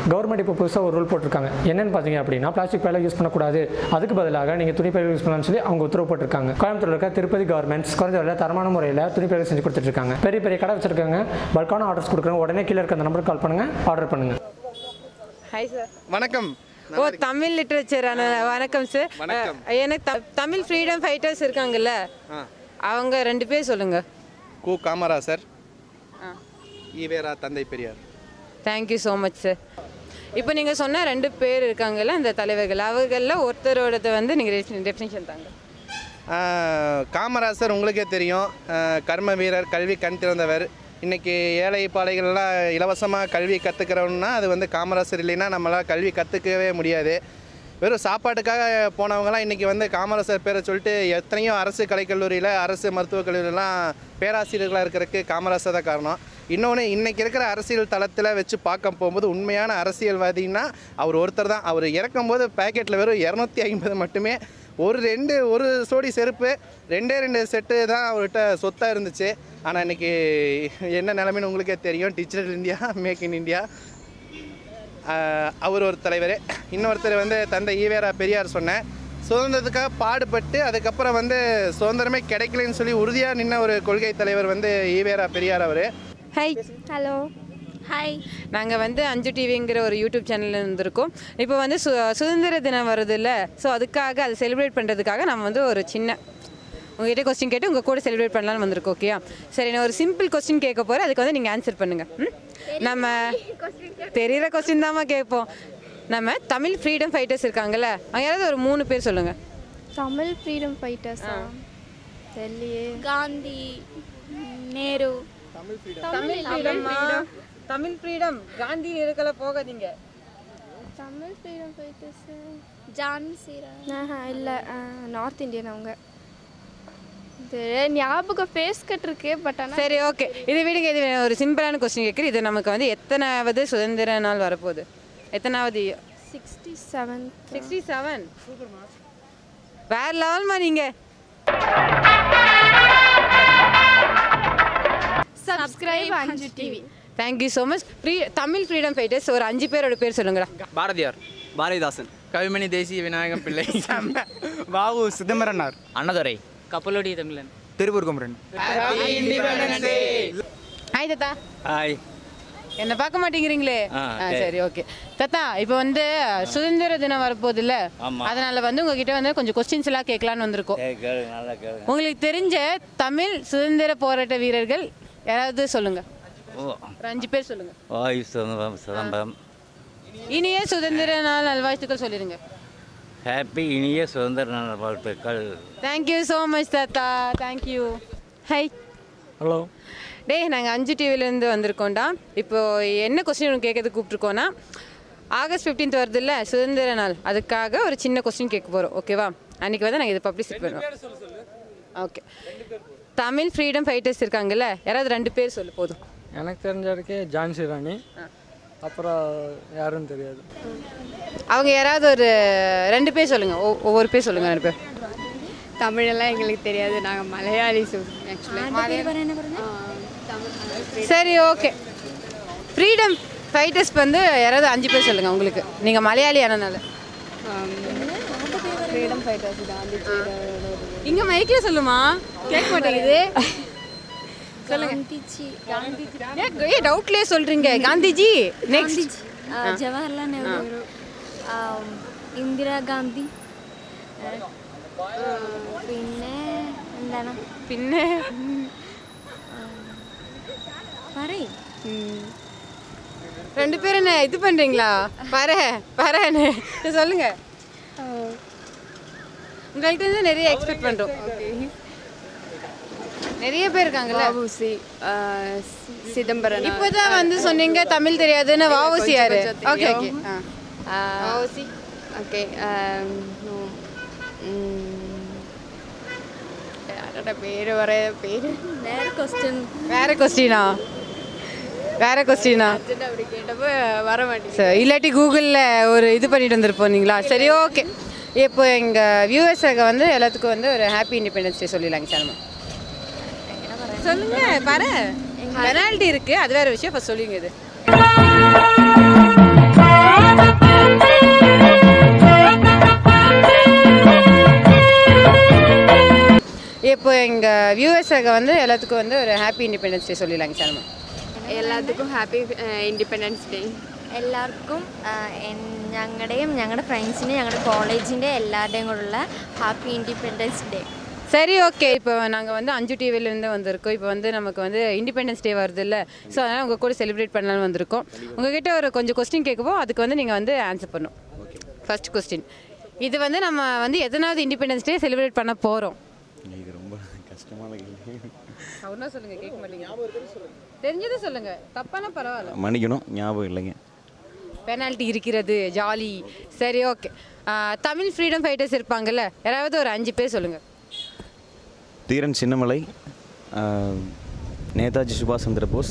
Government இப்போ புதுசாக ஒரு ரூல் போட்டிருக்காங்க என்னன்னு பார்த்தீங்க அப்படின்னா பிளாஸ்டிக் பையில யூஸ் பண்ணக்கூடாது அதுக்கு பதிலாக நீங்கள் துணி பையில யூஸ் பண்ணலாம்னு சொல்லி அவங்க உத்தரவு போட்டிருக்காங்க கோயம்புத்தூர் இருக்க திருப்பதி கவர்மெண்ட்ஸ் குறைஞ்ச விலையில் தரமான முறையில் துணி பையில செஞ்சு கொடுத்துட்டு இருக்காங்க பெரிய பெரிய கடை வச்சிருக்காங்க பல்கான ஆர்டர்ஸ் கொடுக்குறாங்க உடனே கீழே இருக்க அந்த நம்பருக்கு கால் பண்ணுங்க ஆர்டர் பண்ணுங்க ஹாய் சார் வணக்கம் ஓ தமிழ் லிட்ரேச்சர் வணக்கம் சார் வணக்கம். அஹ், எனக்கு த- தமிழ் ஃப்ரீடம் ஃபைட்டர்ஸ் இருக்காங்கல்ல ஆ. அவங்க ரெண்டு பேர் சொல்லுங்க கு காமராசர் ஈவேரா தந்தை Periyar thank you so much sir இப்போ நீங்கள் சொன்ன ரெண்டு பேர் இருக்காங்கல்ல அந்த தலைவர்கள் அவர்களில் ஒருத்தரோடது வந்து நீங்கள் டெஃபினேஷன் தாங்க ஆ, காமராசர் உங்களுக்கே தெரியும் ஆ, கர்ம வீரர் கல்வி கண் திறந்தவர் இன்னைக்கு ஏழை பாலைகள்லாம் இலவசமாக கல்வி கற்றுக்கிறோம்னா அது வந்து காமராசர் இல்லைன்னா நம்மளால் கல்வி கற்றுக்கவே முடியாது வெறும் சாப்பாட்டுக்காக போனவங்கலாம் இன்றைக்கி வந்து காமராசர் பேரை சொல்லிட்டு எத்தனையோ அரசு கலைக்கல்லூரியில் அரசு மருத்துவக் கல்லூரிலாம் பேராசிரியர்களாக இருக்கிறதுக்கு காமராசர் தான் காரணம் இன்னொன்று இன்றைக்கி இருக்கிற அரசியல் தளத்தில் வச்சு பார்க்க போகும்போது உண்மையான அரசியல்வாதின்னா அவர் ஒருத்தர் தான் அவர் இறக்கும்போது பேக்கெட்டில் வெறும் இரநூத்தி ஐம்பது மட்டுமே ஒரு ரெண்டு ஒரு சோடி செருப்பு ரெண்டே ரெண்டு செட்டு தான் அவர்கிட்ட சொத்தாக இருந்துச்சு ஆனால் இன்றைக்கி என்ன நிலைமைன்னு உங்களுக்கே தெரியும் digital India make in India ஆஹ் அவர் ஒரு தலைவர் இன்னொருத்தர் வந்து தந்தை ஈவேரா பெரியார் சொன்னேன் சுதந்திரத்துக்காக பாடுபட்டு அதுக்கப்புறம் வந்து சுதந்திரமே கிடைக்கலன்னு சொல்லி உறுதியாக நின்ன ஒரு கொள்கை தலைவர் வந்து ஈவேரா பெரியார் அவர் ஹாய் ஹலோ ஹாய் நாங்கள் வந்து அஞ்சு டிவிங்கிற ஒரு யூடியூப் சேனலில் இருந்திருக்கோம் இப்போ வந்து சு சுதந்திர தினம் வருதுல்ல ஸோ அதுக்காக அதை செலிப்ரேட் பண்ணுறதுக்காக நம்ம வந்து ஒரு சின்ன உங்ககிட்ட கொஸ்டின் கேட்டு உங்கள் கூட செலிப்ரேட் பண்ணலாம்னு வந்திருக்கோம் ஓகேயா சரி நான் ஒரு சிம்பிள் கொஸ்டின் கேட்க போகிறேன் அதுக்கு வந்து நீங்கள் ஆன்சர் பண்ணுங்கள் ம்? நம்ம தெரிகிற கொஸ்டின் தாம்மா கேட்போம் நம்ம தமிழ் ஃப்ரீடம் ஃபைட்டர்ஸ் இருக்காங்கல்ல அவங்க யாராவது ஒரு மூணு பேர் சொல்லுங்கள் தமிழ் ஃப்ரீடம் ஃபைட்டர்ஸா தெரியலையே காந்தி நேரு தமிழ் ஃப்ரீடம்மா தமிழ் ஃப்ரீடம் காந்தி இருக்கல போகாதீங்க தமிழ் ஃப்ரீடம் ஃபைட்டர்ஸ் ஜான்சிரா ஆஹா இல்லை நார்த் இந்தியன் அவங்க இது ஞாபகம் ஃபேஸ் கட் இருக்கு பட் ஆனால் சரி ஓகே இது விடுங்க இது விடுங்க. ஒரு சிம்பிளான கொஸ்டின் கேட்குறேன் இது நமக்கு வந்து எத்தனாவது சுதந்திர நாள் வரப்போகுது எத்தனாவது சிக்ஸ்டி செவன் சிக்ஸ்டி செவன் வேற லெவல்மா நீங்கள் சப்ஸ்கிரைப் அஞ்சு TV thank you so much free Tamil freedom fighters ஒரு அஞ்சு பேரோட பேர் சொல்லுங்கடா பாரதியார் பாரதிதாசன் கவிமணி தேசிய விநாயகம் பிள்ளை வாவு சிதம்பரனார் அண்ணதுரை கப்பலோடி தமிழன் திருப்பூர் குமரன் ஹாய் தத்தா ஹாய் என்ன பார்க்க மாட்டேங்கிறீங்களே ஆ, ஆ, சரி. சரி ஓகே தத்தா இப்போ வந்து சுதந்திர தினம் வரப்போகுதுல்ல ஆமா. அதனால வந்து உங்ககிட்ட வந்து கொஞ்சம் கொஸ்டின்ஸ் எல்லாம் கேட்கலான்னு வந்திருக்கோம் சரி கேளுங்க நல்லா கேளுங்க உங்களுக்கு தெரிஞ்ச தமிழ் சுதந்திர போராட்ட வீரர்கள் யாராவது சொல்லுங்க ஓ ஒரு அஞ்சு பேர் சொல்லுங்க வாயு சிதம்பரம் சிதம்பரம் இனிய சுதந்திர நாள் நல்வாழ்த்துக்கள் சொல்லிடுங்க ஹாப்பி இனிய சுதந்திர நாள் வாழ்த்துக்கள் தேங்க்யூ ஸோ மச் தாத்தா தேங்க்யூ ஹை ஹலோ டேய் நாங்கள் அஞ்சு டிவிலேருந்து வந்திருக்கோம்டா இப்போ என்ன கொஸ்டின் உனக்கு கேட்கறது கூப்பிட்ருக்கோன்னா ஆகஸ்ட் 15th வருதுல்ல சுதந்திர நாள் அதுக்காக ஒரு சின்ன கொஸ்டின் கேட்க போகிறோம் ஓகேவா அன்றைக்கி வந்து நாங்கள் இதை பப்ளிசிட் பண்ணுவோம் ஓகே தமிழ் ஃப்ரீடம் ஃபைட்டர்ஸ் இருக்காங்கல்ல யாராவது ரெண்டு பேர் சொல்லு போதும் எனக்கு தெரிஞ்ச வரைக்கும் ஜான்சி ராணி அப்புறம் யாருன்னு தெரியாது அவங்க யாராவது ஒரு ரெண்டு பேர் சொல்லுங்கள் ஒவ்வொரு பேர் சொல்லுங்கள் ரெண்டு பேர் தமிழெல்லாம் எங்களுக்கு தெரியாது நாங்கள் மலையாளி ஆக்சுவலி சரி ஓகே ஃப்ரீடம் ஃபைட்டர்ஸ் வந்து யாராவது அஞ்சு பேர் சொல்லுங்கள் உங்களுக்கு நீங்கள் மலையாளி ஆனனால ஃப்ரீடம் ஃபைட்டர்ஸ் காந்தி இங்கே மைக்கில் சொல்லுமா கேட்க மாட்டேங்குது காந்திஜி ஏன் ஏ டவுட்லேயே சொல்கிறீங்க காந்திஜி நெக்ஸ்ட் ஜவஹர்லால் നെഹ്റു ഇന്ദിരാ ഗാന്ധി പിന്നെ എന്താണ് പിന്നെ പറയും ரெண்டு பேரும் என்ன இது பண்ணுறீங்களா வர வரேன்னு சொல்லுங்க உங்கள்கிட்ட இருந்து நிறைய எக்ஸ்பெக்ட் பண்ணுறோம் நிறைய பேர் இருக்காங்கல்ல வஉசி சிதம்பரம் இப்போதான் வந்து சொன்னீங்க தமிழ் தெரியாதுன்னு வாவுசி யாரு கொஞ்சம் ஓகே ஓகே தெரியும். ஆ வாவுசி ஓகே யாரோட பேர் வர பேர் വേറെ ക്വസ്റ്റ്യൻ வேற கொஸ்டினா வேற கொஸ்டினா அப்படி கேட்டப்போ வர மாட்டேங்குது சரி இல்லாட்டி கூகுளில் ஒரு இது பண்ணிட்டு வந்திருப்போனீங்களா சரி ஓகே இப்போ எங்கள் வியூவர்ஸுக்கு வந்து எல்லாத்துக்கும் வந்து ஒரு ஹாப்பி இண்டிபெண்டன்ஸ் டே சொல்லிடலாங்க சார் சொல்லுங்க பாரு பெனால்ட்டி இருக்கு அது வேற விஷயம் ஃபஸ்ட் சொல்லுங்க இது இப்போ எங்கள் வியூவர்ஸுக்கு வந்து எல்லாத்துக்கும் வந்து ஒரு ஹாப்பி இண்டிபெண்டன்ஸ் டே சொல்லிடலாங்க சார் എല്ലാവർക്കും ഹാപ്പി ഇൻഡിപെൻഡൻസ് ഡേ എല്ലാവർക്കും ഞങ്ങളുടെയും ഞങ്ങളുടെ ഫ്രണ്ട്സിൻ്റെയും ഞങ്ങളുടെ കോളേജിൻ്റെ എല്ലാവരുടെയും കൂടെയുള്ള ഹാപ്പി ഇൻഡിപെൻഡൻസ് ഡേ சரி ஓகே இப்போ நாங்கள் வந்து அஞ்சு டிவிலேருந்து வந்திருக்கோம் இப்போ வந்து நமக்கு வந்து இண்டிபெண்டன்ஸ் டே வருது இல்லை ஸோ அதனால் உங்கள் கூட செலிப்ரேட் பண்ணலாம்னு வந்திருக்கோம் உங்ககிட்ட ஒரு கொஞ்சம் கொஸ்டின் கேட்குவோம் அதுக்கு வந்து நீங்கள் வந்து ஆன்சர் பண்ணும் ஃபர்ஸ்ட் கொஸ்டின் இது வந்து நம்ம வந்து எத்தனாவது இண்டிபெண்டன்ஸ் டே செலிப்ரேட் பண்ண போகிறோம் இது ரொம்ப கஷ்டமான கேள்வி அவனா சொல்லுங்கள் கேட்க மாட்டீங்க தெரிஞ்சது சொல்லுங்கள் தப்பானா பரவாயில்ல மன்னிக்கணும் ஞாபகம் இல்லைங்க பெனால்ட்டி இருக்கிறது ஜாலி சரி ஓகே தமிழ் ஃப்ரீடம் ஃபைட்டர்ஸ் இருப்பாங்கல்ல யாராவது ஒரு அஞ்சு பேர் சொல்லுங்கள் தீரன் சின்னமலை ஆஹ், நேதாஜி சுபாஷ் சந்திர போஸ்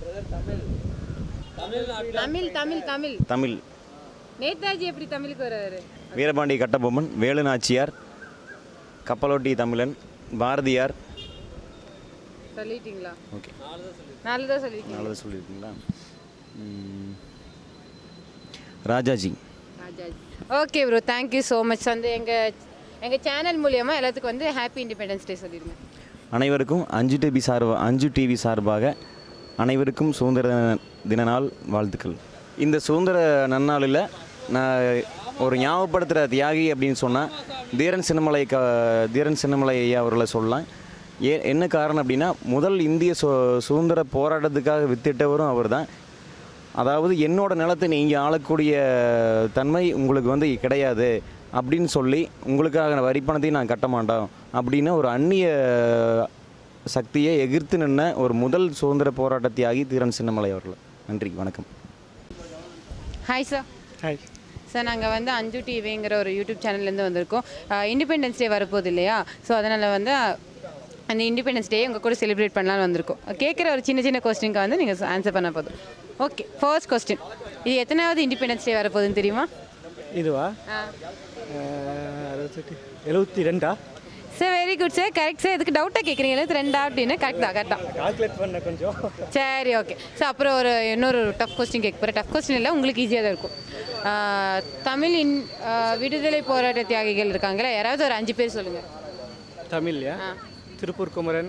தமிழ் தமிழ் தமிழ் தமிழ் நேதாஜி எப்படி தமிழுக்கு வர்றாரு வீரபாண்டி கட்டபொம்மன் வேலு நாச்சியார் கப்பலோட்டி தமிழன் பாரதியார் சொல்லிட்டீங்களா ஓகே நல்லதாக சொல்லிட்டீங்க நல்லதாக சொல்லியிருக்கீங்களா ம், Rajaji Rajaji okay bro thank you so much வந்து எங்கள் எங்கள் சேனல் மூலியமாக எல்லாத்துக்கும் வந்து ஹாப்பி இண்டிபெண்டன்ஸ் டே சொல்லிடுங்க அனைவருக்கும் அஞ்சு டிவி சார்பா அஞ்சு டிவி சார்பாக அனைவருக்கும் சுதந்திர தின நாள் வாழ்த்துக்கள் இந்த சுதந்திர நன்னாளில் நான் ஒரு ஞாபகப்படுத்துகிற தியாகி அப்படின்னு சொன்னால் தீரன் சின்னமலை க தீரன் சின்னமலை ஐயா அவர்களை சொல்லலாம் ஏ என்ன காரணம் அப்படின்னா முதல் இந்திய சு சுதந்திர போராட்டத்துக்காக வித்திட்டவரும் அவர் தான் அதாவது என்னோட நிலத்தை நீங்கள் ஆளக்கூடிய தன்மை உங்களுக்கு வந்து கிடையாது அப்படின்னு சொல்லி உங்களுக்காக வரிப்பணத்தையும் நான் கட்ட மாட்டோம் அப்படின்னு ஒரு அந்நிய சக்தியை எதிர்த்து நின்ன ஒரு முதல் சுதந்திர போராட்ட தியாகி தீரன் சின்னமலை அவர்கள் நன்றி வணக்கம் ஹாய் சார் ஹாய் சார் நாங்கள் வந்து அஞ்சு டிவிங்கிற ஒரு யூடியூப் சேனல்லேருந்து வந்திருக்கோம் இண்டிபெண்டன்ஸ் டே வரப்போகுது இல்லையா ஸோ அதனால் வந்து அந்த இண்டிபெண்டன்ஸ் டே உங்கள் கூட செலிப்ரேட் பண்ணலாம்னு வந்திருக்கோம் கேட்குற ஒரு சின்ன சின்ன கொஸ்டினுக்கு வந்து நீங்கள் ஆன்சர் பண்ண போதும் ஓகே ஃபர்ஸ்ட் கொஸ்டின் இது எத்தனாவது இண்டிபெண்டன்ஸ் டே வரப்போகுதுன்னு தெரியுமா இதுவா அறுபத்தெட்டு எழுபத்தி ரெண்டா sir very good sir correct sir இதுக்கு டவுட்டாக கேட்குறீங்க எழுபத்தி ரெண்டா அப்படின்னு கரெக்ட் தான் கரெக்டாக கால்குலேட் பண்ண கொஞ்சம் சரி ஓகே ஸோ அப்புறம் ஒரு இன்னொரு டஃப் கொஸ்டின் கேட்க போகிறேன் டஃப் கொஸ்டின் இல்லை உங்களுக்கு ஈஸியாக தான் இருக்கும் ஆஹ், தமிழ் இன் ஆஹ், விடுதலை போராட்ட தியாகிகள் இருக்காங்களே யாராவது ஒரு அஞ்சு பேர் சொல்லுங்கள் தமிழ்லையா திருப்பூர் குமரன்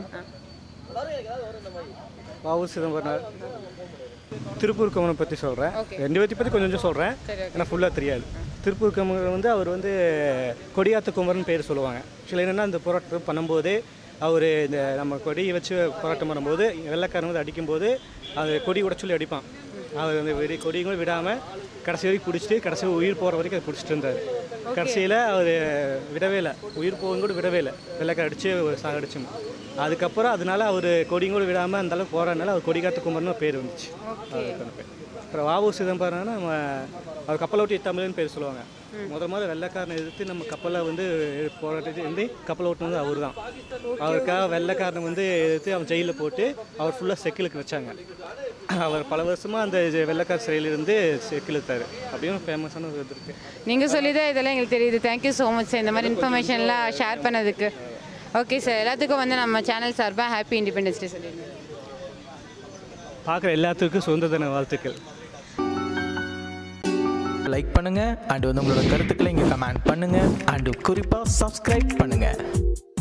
வாவு சிதம்பரனார் திருப்பூர் குமரன் பற்றி சொல்கிறேன் Okay. ரெண்டு பேர்த்தி பற்றி கொஞ்சம் கொஞ்சம் சொல்கிறேன் சரி, okay. ஏன்னா ஃபுல்லாக தெரியாது திருப்பூர் குமரன் வந்து அவர் வந்து கொடியாத்த குமரன் பேர் சொல்லுவாங்க ஆக்சுவலி என்னென்னா அந்த போராட்டம் பண்ணும்போது அவர் இந்த நம்ம கொடியை வச்சு போராட்டம் பண்ணும்போது வெள்ளைக்காரன் வந்து அடிக்கும்போது அந்த கொடி உட சொல்லி அடிப்பான் அவர் அந்த வெடி கொடியும் கூட விடாமல் கடைசி வரைக்கும் பிடிச்சிட்டு கடைசி உயிர் போகிற வரைக்கும் அதை பிடிச்சிட்டு இருந்தார் கடைசியில் அவர் விடவே இல்லை உயிர் போகும் கூட விடவே இல்லை வெள்ளைக்கார அடித்து சாகடிச்சு அதுக்கப்புறம் அதனால அவர் கொடியும் கூட விடாமல் அந்த அளவுக்கு போகிறதுனால அவர் கொடிகாத்த குமரன் பேர் வந்துச்சு அவருக்கான பேர் அப்புறம் வாவு சிதம்பரம்னா நம்ம அவர் கப்பலோட்டி தமிழ்னு பேர் சொல்லுவாங்க முத முதல்ல வெள்ளைக்காரனை எதிர்த்து நம்ம கப்பலை வந்து போராட்டத்தை வந்து கப்பல் ஓட்டுனது அவர் தான் அவருக்காக வெள்ளைக்காரனை வந்து எதிர்த்து அவன் ஜெயிலில் போட்டு அவர் ஃபுல்லாக செக்கிலுக்கு வச்சாங்க அவர் பல வருஷமாக அந்த இது வெள்ளைக்கார சிறையிலிருந்து செக்கில் எடுத்தார் அப்படியும் ஃபேமஸான ஒரு இது இருக்குது நீங்கள் சொல்லி தான் இதெல்லாம் எங்களுக்கு தெரியுது தேங்க்யூ ஸோ மச் சார் இந்த மாதிரி இன்ஃபர்மேஷன்லாம் ஷேர் பண்ணதுக்கு ஓகே சார் எல்லாத்துக்கும் வந்து நம்ம சேனல் சார்பாக ஹாப்பி இண்டிபெண்டன்ஸ் டே சொல்லிடுங்க பார்க்குற எல்லாத்துக்கும் சுதந்திர தின வாழ்த்துக்கள் லைக் பண்ணுங்க அண்ட் வந்து உங்களோட கருத்துக்களை இங்கே கமெண்ட் பண்ணுங்க அண்ட் குறிப்பாக சப்ஸ்கிரைப் பண்ணுங்க